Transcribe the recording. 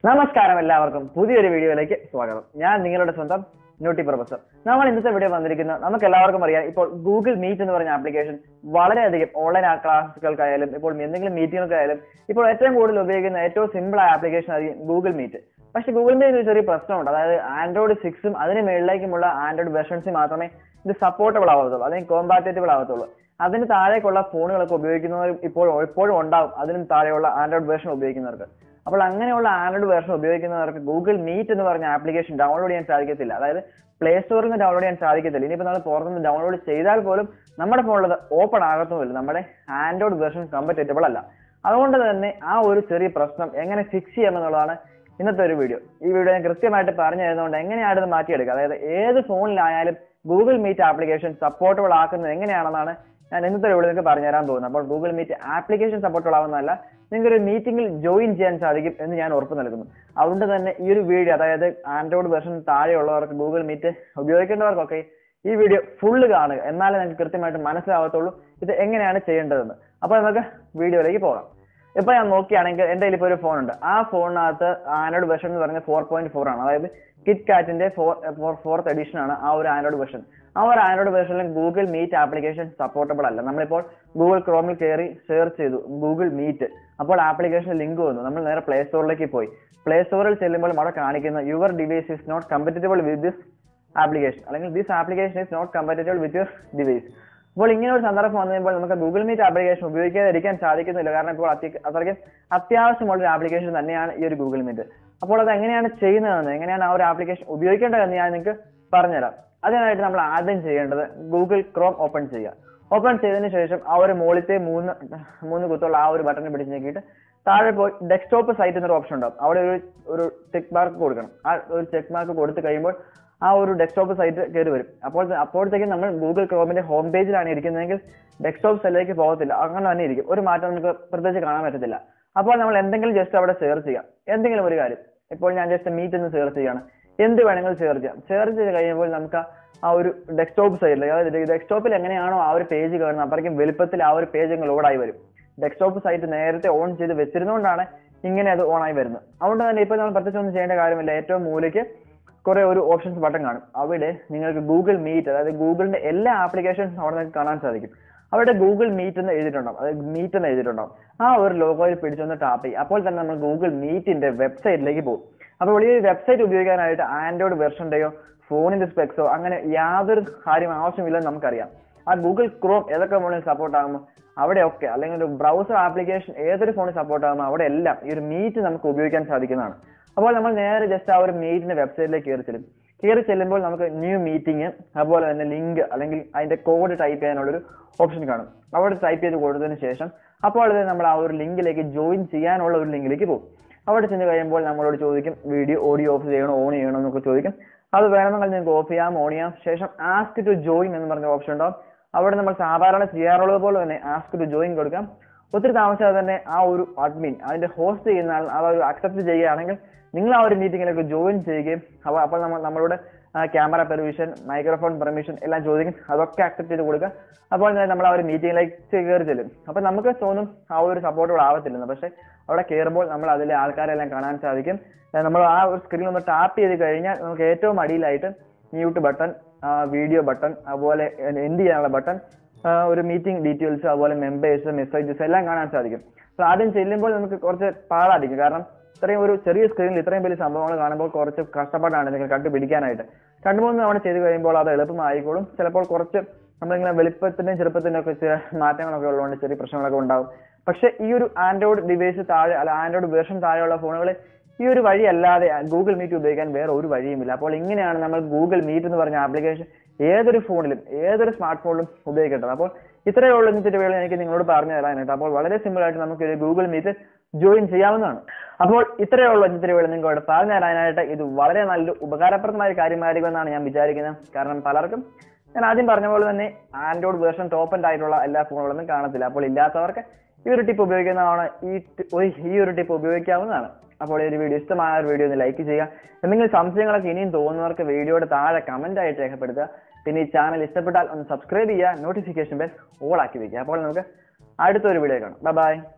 നമസ്കാരം എല്ലാവർക്കും പുതിയൊരു വീഡിയോയിലേക്ക് സ്വാഗതം ഞാൻ നിങ്ങളുടെ സ്വന്തം ന്യൂട്ടി പ്രൊഫസർ നമ്മൾ ഇന്നത്തെ വീഡിയോ വന്നിരിക്കുന്നത് നമുക്ക് എല്ലാവർക്കും അറിയാം ഇപ്പോൾ ഗൂഗിൾ മീറ്റ് എന്ന് പറഞ്ഞ ആപ്ലിക്കേഷൻ വളരെയധികം ഓൺലൈൻ ക്ലാസ്സുകൾക്കായാലും ഇപ്പോൾ എന്തെങ്കിലും മീറ്റിങ്ങുകൾക്കായാലും ഇപ്പോൾ ഏറ്റവും കൂടുതൽ ഉപയോഗിക്കുന്ന ഏറ്റവും സിമ്പിൾ ആയ ആപ്ലിക്കേഷൻ ആയിരിക്കും ഗൂഗിൾ മീറ്റ് പക്ഷേ ഗൂഗിൾ മീറ്റ് ഒരു ചെറിയ പ്രശ്നമുണ്ട് അതായത് ആൻഡ്രോയിഡ് സിക്സും അതിന് മുകളിലേക്കുമുള്ള ആൻഡ്രോയിഡ് വെർഷൻസിൽ മാത്രമേ ഇത് സപ്പോർട്ടബിൾ ആവത്തുള്ളൂ അല്ലെങ്കിൽ കോമ്പാറ്റബിൾ ആവത്തുള്ളൂ അതിന് താഴേക്കുള്ള ഫോണുകളൊക്കെ ഉപയോഗിക്കുന്നവർ ഇപ്പോൾ ഇപ്പോഴും ഉണ്ടാവും അതിനും താഴെയുള്ള ആൻഡ്രോയിഡ് വേർഷൻ ഉപയോഗിക്കുന്നവർക്ക് അപ്പോൾ അങ്ങനെയുള്ള ആൻഡ്രോയിഡ് വേർഷൻ ഉപയോഗിക്കുന്നവർക്ക് ഗൂഗിൾ മീറ്റ് എന്ന് പറഞ്ഞ ആപ്ലിക്കേഷൻ ഡൗൺലോഡ് ചെയ്യാൻ സാധിക്കത്തില്ല അതായത് പ്ലേ സ്റ്റോറിൽ നിന്ന് ഡൗൺലോഡ് ചെയ്യാൻ സാധിക്കത്തില്ല ഇനിയിപ്പോൾ നമ്മൾ പുറത്തുനിന്ന് ഡൗൺലോഡ് ചെയ്താൽ പോലും നമ്മുടെ ഫോണിൽ ഓപ്പൺ ആകത്തുമില്ല നമ്മുടെ ആൻഡ്രോയിഡ് വേർഷൻ കമ്പറ്റബിൾ അല്ല അതുകൊണ്ട് തന്നെ ആ ഒരു ചെറിയ പ്രശ്നം എങ്ങനെ ഫിക്സ് ചെയ്യാമെന്നുള്ളതാണ് ഇന്നത്തെ ഒരു വീഡിയോ ഈ വീഡിയോ ഞാൻ കൃത്യമായിട്ട് പറഞ്ഞു തരുന്നതുകൊണ്ട് എങ്ങനെയാണ് ഇത് മാറ്റിയെടുക്കുക അതായത് ഏത് ഫോണിലായാലും ഗൂഗിൾ മീറ്റ് ആപ്ലിക്കേഷൻ സപ്പോർട്ടബിൾ ആക്കുന്നത് എങ്ങനെയാണെന്നാണ് ഞാൻ ഇന്നത്തെ വീഡിയോ നിങ്ങൾക്ക് പറഞ്ഞു തരാൻ പോകുന്നത് അപ്പോൾ ഗൂഗിൾ മീറ്റ് ആപ്ലിക്കേഷൻ സപ്പോർട്ടബിൾ ആവുന്നതല്ല നിങ്ങൾക്ക് ഒരു മീറ്റിംഗിൽ ജോയിൻ ചെയ്യാൻ സാധിക്കും എന്ന് ഞാൻ ഉറപ്പ് നൽകുന്നു അതുകൊണ്ട് തന്നെ ഈ ഒരു വീഡിയോ അതായത് ആൻഡ്രോയിഡ് വെർഷൻ താഴെയുള്ളവർക്ക് ഗൂഗിൾ മീറ്റ് ഉപയോഗിക്കേണ്ടവർക്കൊക്കെ ഈ വീഡിയോ ഫുള്ള് കാണുക എന്നാലേ നിങ്ങൾക്ക് കൃത്യമായിട്ട് മനസ്സിലാവത്തുള്ളൂ ഇത് എങ്ങനെയാണ് ചെയ്യേണ്ടതെന്ന് അപ്പോൾ നമുക്ക് വീഡിയോയിലേക്ക് പോകാം ഇപ്പൊ ഞാൻ നോക്കുകയാണെങ്കിൽ എന്റെ കയ്യിൽ ഇപ്പോൾ ഒരു ഫോൺ ഉണ്ട് ആ ഫോണിനകത്ത് ആൻഡ്രോയിഡ് വെർഷൻ എന്ന് പറഞ്ഞാൽ ഫോർ പോയിന്റ് ഫോർ ആണ് അതായത് കിറ്റ് കാറ്റിന്റെ ഫോർ ഫോർത്ത് എഡിഷൻ ആണ് ആ ഒരു ആൻഡ്രോയിഡ് വെർഷൻ ആ ഒരു ആൻഡ്രോയിഡ് വെർഷനിൽ ഗൂഗിൾ മീറ്റ് ആപ്ലിക്കേഷൻ സപ്പോർട്ടബിൾ അല്ല നമ്മളിപ്പോൾ ഗൂഗിൾ ക്രോമിൽ കയറി സെർച്ച് ചെയ്തു ഗൂഗിൾ മീറ്റ് അപ്പോൾ ആപ്ലിക്കേഷൻ ലിങ്ക് വന്നു നമ്മൾ നേരെ പ്ലേ സ്റ്റോറിലേക്ക് പോയി പ്ലേ സ്റ്റോറിൽ ചെല്ലുമ്പോൾ അവിടെ കാണിക്കുന്ന your device is not compatible with this application അല്ലെങ്കിൽ this application is not compatible with your device അപ്പോൾ ഇങ്ങനെ ഒരു സന്ദർഭം വന്നു കഴിയുമ്പോൾ നമുക്ക് ഗൂഗിൾ മീറ്റ് ആപ്ലിക്കേഷൻ ഉപയോഗിക്കാതിരിക്കാൻ സാധിക്കുന്നില്ല കാരണം ഇപ്പോൾ അത്യ- അത്രയ്ക്ക് അത്യാവശ്യമുള്ള ഒരു ആപ്ലിക്കേഷൻ തന്നെയാണ് ഈ ഒരു ഗൂഗിൾ മീറ്റ് അപ്പോൾ അത് എങ്ങനെയാണ് ചെയ്യുന്നതെന്ന് എങ്ങനെയാണ് ആ ഒരു ആപ്ലിക്കേഷൻ ഉപയോഗിക്കേണ്ടതെന്ന് ഞാൻ നിങ്ങൾക്ക് പറഞ്ഞുതരാം അതിനായിട്ട് നമ്മൾ ആദ്യം ചെയ്യേണ്ടത് ഗൂഗിൾ ക്രോം ഓപ്പൺ ചെയ്യുക ഓപ്പൺ ചെയ്തതിന് ശേഷം ആ ഒരു മുകളിലത്തെ മൂന്ന് മൂന്ന് കുത്തുള്ള ആ ഒരു ബട്ടൺ പിടിച്ച് നോക്കിയിട്ട് താഴെ പോയി ഡെസ്ക്ടോപ്പ് സൈറ്റ് എന്നൊരു ഓപ്ഷൻ ഉണ്ടാവും അവിടെ ഒരു ഒരു ചെക്ക് മാർക്ക് കൊടുക്കണം ആ ഒരു ചെക്ക് മാർക്ക് കൊടുത്തു കഴിയുമ്പോൾ ആ ഒരു ഡെസ്ക്ടോപ്പ് സൈറ്റ് കയറി വരും അപ്പോൾ അപ്പോഴത്തേക്കും നമ്മൾ ഗൂഗിൾ ക്രോമിന്റെ ഹോം പേജിലാണ് ഇരിക്കുന്നതെങ്കിൽ ഡെസ്ക്ടോപ്പ് സൈറ്റിലേക്ക് പോകത്തില്ല അങ്ങനെ തന്നെ ഇരിക്കും ഒരു മാറ്റം നമുക്ക് പ്രത്യേകിച്ച് കാണാൻ പറ്റത്തില്ല അപ്പോൾ നമ്മൾ എന്തെങ്കിലും ജസ്റ്റ് അവിടെ സെർച്ച് ചെയ്യാം എന്തെങ്കിലും ഒരു കാര്യം ഇപ്പോൾ ഞാൻ ജസ്റ്റ് മീറ്റ് എന്ന് സെർച്ച് ചെയ്യാണ് എന്ത് വേണമെങ്കിലും സെർച്ച് ചെയ്യാം സെർച്ച് ചെയ്ത് കഴിയുമ്പോൾ നമുക്ക് ആ ഒരു ഡെസ്ക്ടോപ്പ് സൈഡിൽ അതായത് ഡെസ്ക്ടോപ്പിൽ എങ്ങനെയാണോ ആ ഒരു പേജ് കാണുന്നത് അപ്പോഴേക്കും വലുപ്പത്തിൽ ആ ഒരു പേജ് അങ്ങ് ലോഡായി വരും ഡെസ്ക്ടോപ്പ് സൈറ്റ് നേരത്തെ ഓൺ ചെയ്ത് വെച്ചിരുന്നുകൊണ്ടാണ് ഇങ്ങനെ അത് ഓൺ ആയി വരുന്നത് അതുകൊണ്ട് തന്നെ ഇപ്പോൾ നമ്മൾ പ്രത്യേകിച്ച് ഒന്നും ചെയ്യേണ്ട കാര്യമില്ല ഏറ്റവും മൂലയ്ക്ക് കുറെ ഒരു ഓപ്ഷൻസ് ബട്ടൺ കാണും അവിടെ നിങ്ങൾക്ക് ഗൂഗിൾ മീറ്റ് അതായത് ഗൂഗിളിന്റെ എല്ലാ ആപ്ലിക്കേഷൻസും അവിടെ നിങ്ങൾക്ക് കാണാൻ സാധിക്കും അവിടെ ഗൂഗിൾ മീറ്റ് എന്ന് എഴുതിയിട്ടുണ്ടാവും അതായത് മീറ്റ് എന്ന് എഴുതിയിട്ടുണ്ടാവും ആ ഒരു ലോഗോയിൽ പിടിച്ചൊന്ന് ടാപ്പ് ചെയ്യും അപ്പോൾ തന്നെ നമ്മൾ ഗൂഗിൾ മീറ്റിന്റെ വെബ്സൈറ്റിലേക്ക് പോകും അപ്പോൾ ഈ വെബ്സൈറ്റ് ഉപയോഗിക്കാനായിട്ട് ആൻഡ്രോയിഡ് വെർഷന്റെയോ ഫോണിന്റെ സ്പെക്സോ അങ്ങനെ യാതൊരു കാര്യം ആവശ്യമില്ലെന്ന് നമുക്കറിയാം ആ ഗൂഗിൾ ക്രോം ഏതൊക്കെ ഫോണിൽ സപ്പോർട്ട് ആകുമോ അവിടെയൊക്കെ അല്ലെങ്കിൽ ഒരു ബ്രൗസർ ആപ്ലിക്കേഷൻ ഏതൊരു ഫോണിൽ സപ്പോർട്ട് ആകുമോ അവിടെ എല്ലാം ഈ ഒരു മീറ്റ് നമുക്ക് ഉപയോഗിക്കാൻ സാധിക്കുന്നതാണ് അപ്പോൾ നമ്മൾ നേരെ ജസ്റ്റ് ആ ഒരു മീറ്റിന്റെ വെബ്സൈറ്റിലേക്ക് കയറി ചെല്ലും കയറി ചെല്ലുമ്പോൾ നമുക്ക് ന്യൂ മീറ്റിംഗ് അതുപോലെ തന്നെ ലിങ്ക് അല്ലെങ്കിൽ അതിന്റെ കോഡ് ടൈപ്പ് ചെയ്യാനുള്ളൊരു ഓപ്ഷൻ കാണും അവിടെ ടൈപ്പ് ചെയ്ത് കൊടുത്തതിന് ശേഷം അപ്പോൾ അത് നമ്മൾ ആ ഒരു ലിങ്കിലേക്ക് ജോയിൻ ചെയ്യാനുള്ള ഒരു ലിങ്കിലേക്ക് പോകും അവിടെ ചെന്ന് കഴിയുമ്പോൾ നമ്മളോട് ചോദിക്കും വീഡിയോ ഓഡിയോ ഓഫ് ചെയ്യണോ ഓൺ ചെയ്യണോ എന്നൊക്കെ ചോദിക്കും അത് വേണമെങ്കിൽ നിങ്ങൾക്ക് ഓഫ് ചെയ്യാം ഓൺ ചെയ്യാം ശേഷം ആസ്ക് ടു ജോയിൻ എന്ന് പറഞ്ഞ ഓപ്ഷൻ ഉണ്ടാവും അവിടെ നമ്മൾ സാധാരണ ചെയ്യാറുള്ളത് പോലെ തന്നെ ആസ്ക് ടു ജോയിൻ കൊടുക്കാം ഒത്തിരി താമസിയാതെ തന്നെ ആ ഒരു അഡ്മിൻ അതിന്റെ ഹോസ്റ്റ് ചെയ്യുന്ന ആൾ ആ ഒരു അക്സെപ്റ്റ് ചെയ്യുകയാണെങ്കിൽ നിങ്ങൾ ആ ഒരു മീറ്റിംഗിലേക്ക് ജോയിൻ ചെയ്യുകയും അപ്പോൾ അപ്പോൾ നമ്മൾ നമ്മളുടെ ക്യാമറ പെർമിഷൻ മൈക്രോഫോൺ പെർമിഷൻ എല്ലാം ചോദിക്കും അതൊക്കെ അക്സെപ്റ്റ് ചെയ്ത് കൊടുക്കുക അപ്പോൾ തന്നെ നമ്മൾ ആ ഒരു മീറ്റിംഗിലേക്ക് കയറി ചെല്ലും അപ്പോൾ നമുക്ക് തോന്നും ആ ഒരു സപ്പോർട്ടുകൾ ആവത്തില്ലെന്ന് പക്ഷേ അവിടെ കയറുമ്പോൾ നമ്മൾ അതിലെ ആൾക്കാരെല്ലാം കാണാൻ സാധിക്കും ഏർ നമ്മൾ ആ ഒരു സ്ക്രീനിൽ ഒന്ന് ടാപ്പ് ചെയ്ത് കഴിഞ്ഞാൽ നമുക്ക് ഏറ്റവും അടിയിലായിട്ട് മ്യൂട്ട് ബട്ടൺ വീഡിയോ ബട്ടൺ അതുപോലെ എൻഡ് ചെയ്യാനുള്ള ബട്ടൺ ഒരു മീറ്റിംഗ് ഡീറ്റെയിൽസ് അതുപോലെ മെമ്പേഴ്സ് മെസ്സേജസ് എല്ലാം കാണാൻ സാധിക്കും അപ്പോൾ ആദ്യം ചെല്ലുമ്പോൾ നമുക്ക് കുറച്ച് പാടായിരിക്കും കാരണം ഇത്രയും ഒരു ചെറിയ സ്ക്രീനിൽ ഇത്രയും വലിയ സംഭവങ്ങൾ കാണുമ്പോൾ കുറച്ച് കഷ്ടപ്പാടാണ് നിങ്ങൾ കണ്ടുപിടിക്കാനായിട്ട് രണ്ടു മൂന്ന് തവണ ചെയ്ത് കഴിയുമ്പോൾ അത് എളുപ്പമായിക്കോളും ചിലപ്പോൾ കുറച്ച് നമ്മളിങ്ങനെ വെളുപ്പത്തിന്റെയും ചെറുപ്പത്തിന്റെയും ഒക്കെ ചില മാറ്റങ്ങളൊക്കെ ഉള്ളതുകൊണ്ട് ചെറിയ പ്രശ്നങ്ങളൊക്കെ ഉണ്ടാവും പക്ഷേ ഈ ഒരു ആൻഡ്രോയിഡ് ഡിവൈസ് താഴെ അല്ല ആൻഡ്രോയിഡ് വേർഷൻ താഴെയുള്ള ഫോണുകൾ ഈ ഒരു വഴി അല്ലാതെ ഗൂഗിൾ മീറ്റ് ഉപയോഗിക്കാൻ വേറെ ഒരു വഴിയുമില്ല അപ്പോൾ ഇങ്ങനെയാണ് നമ്മൾ ഗൂഗിൾ മീറ്റ് എന്ന് പറഞ്ഞ ആപ്ലിക്കേഷൻ ഏതൊരു ഫോണിലും ഏതൊരു സ്മാർട്ട് ഫോണിലും ഉപയോഗിക്കേണ്ടത് അപ്പോൾ ഇത്രയേ ഉള്ളൂ ഇന്നത്തെ വേള എനിക്ക് നിങ്ങളോട് പറഞ്ഞു തരാനായിട്ട് അപ്പോൾ വളരെ സിമ്പിൾ ആയിട്ട് നമുക്ക് ഒരു ഗൂഗിൾ മീറ്റ് ജോയിൻ ചെയ്യാവുന്നതാണ് അപ്പോൾ ഇത്രയേ ഉള്ളൂ ഇന്നത്തെ വേള നിങ്ങളോട് പറഞ്ഞു തരാനായിട്ട് ഇത് വളരെ നല്ലൊരു ഉപകാരപ്രദമായ ഒരു കാര്യമായിരിക്കുമെന്നാണ് ഞാൻ വിചാരിക്കുന്നത് കാരണം പലർക്കും ഞാൻ ആദ്യം പറഞ്ഞ പോലെ തന്നെ ആൻഡ്രോയിഡ് വേർഷൻ ടോപ്പ് എൻഡ് ആയിട്ടുള്ള എല്ലാ ഫോണുകളൊന്നും കാണത്തില്ല അപ്പോൾ ഇല്ലാത്തവർക്ക് ഈ ഒരു ടിപ്പ് ഉപയോഗിക്കുന്നതാണ് ഈ ടി- ഒരു- ഈ ഒരു ടിപ്പ് ഉപയോഗിക്കാവുന്നതാണ് അപ്പോൾ ഈ ഒരു വീഡിയോ ഇഷ്ടമായ ഒരു വീഡിയോ ഒന്ന് ലൈക്ക് ചെയ്യുക എന്തെങ്കിലും സംശയങ്ങളൊക്കെ ഇനിയും തോന്നുന്നവർക്ക് വീഡിയോയുടെ താഴെ കമന്റ് ആയിട്ട് രേഖപ്പെടുത്തുക പിന്നെ ഈ ചാനൽ ഇഷ്ടപ്പെട്ടാൽ ഒന്ന് സബ്സ്ക്രൈബ് ചെയ്യുക നോട്ടിഫിക്കേഷൻ ബെൽ ഓൾ ആക്കി വെക്കുക അപ്പോൾ നമുക്ക് അടുത്തൊരു വീഡിയോ കാണാം ബൈ